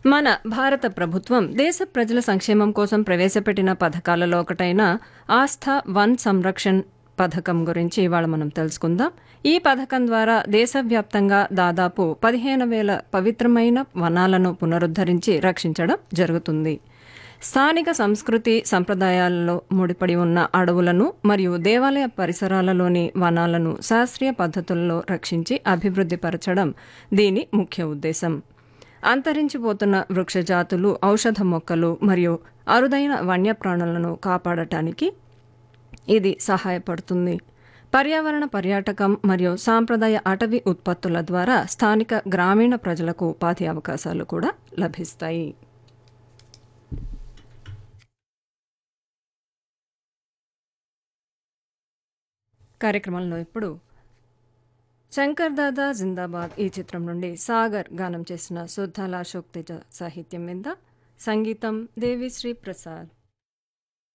మన భారత ప్రభుత్వం దేశ ప్రజల సంక్షేమం కోసం ప్రవేశపెట్టిన పథకాలలో ఒకటైన ఆస్థ వన్ సంరక్షణ్ పథకం గురించి ఇవాళ మనం తెలుసుకుందాం ఈ పథకం ద్వారా దేశవ్యాప్తంగా దాదాపు పదిహేను వేల పవిత్రమైన వనాలను పునరుద్ధరించి రక్షించడం జరుగుతుంది స్థానిక సంస్కృతి సంప్రదాయాలలో ముడిపడి ఉన్న అడవులను మరియు దేవాలయ పరిసరాలలోని వనాలను శాస్త్రీయ పద్ధతుల్లో రక్షించి అభివృద్ధిపరచడం దీని ముఖ్య ఉద్దేశం అంతరించిపోతున్న వృక్షజాతులు ఔషధ మొక్కలు మరియు అరుదైన వన్యప్రాణులను కాపాడటానికి ఇది సహాయపడుతుంది పర్యావరణ పర్యాటకం మరియు సాంప్రదాయ అటవీ ఉత్పత్తుల ద్వారా స్థానిక గ్రామీణ ప్రజలకు ఉపాధి అవకాశాలు కూడా లభిస్తాయి కార్యక్రమంలో ఇప్పుడు శంకర్ దాదా జిందాబాద్ ఈ చిత్రం నుండి సాగర్ గానం చేసిన సుద్దాల అశోక్ తేజ సాహిత్యం మీద సంగీతం దేవిశ్రీ ప్రసాద్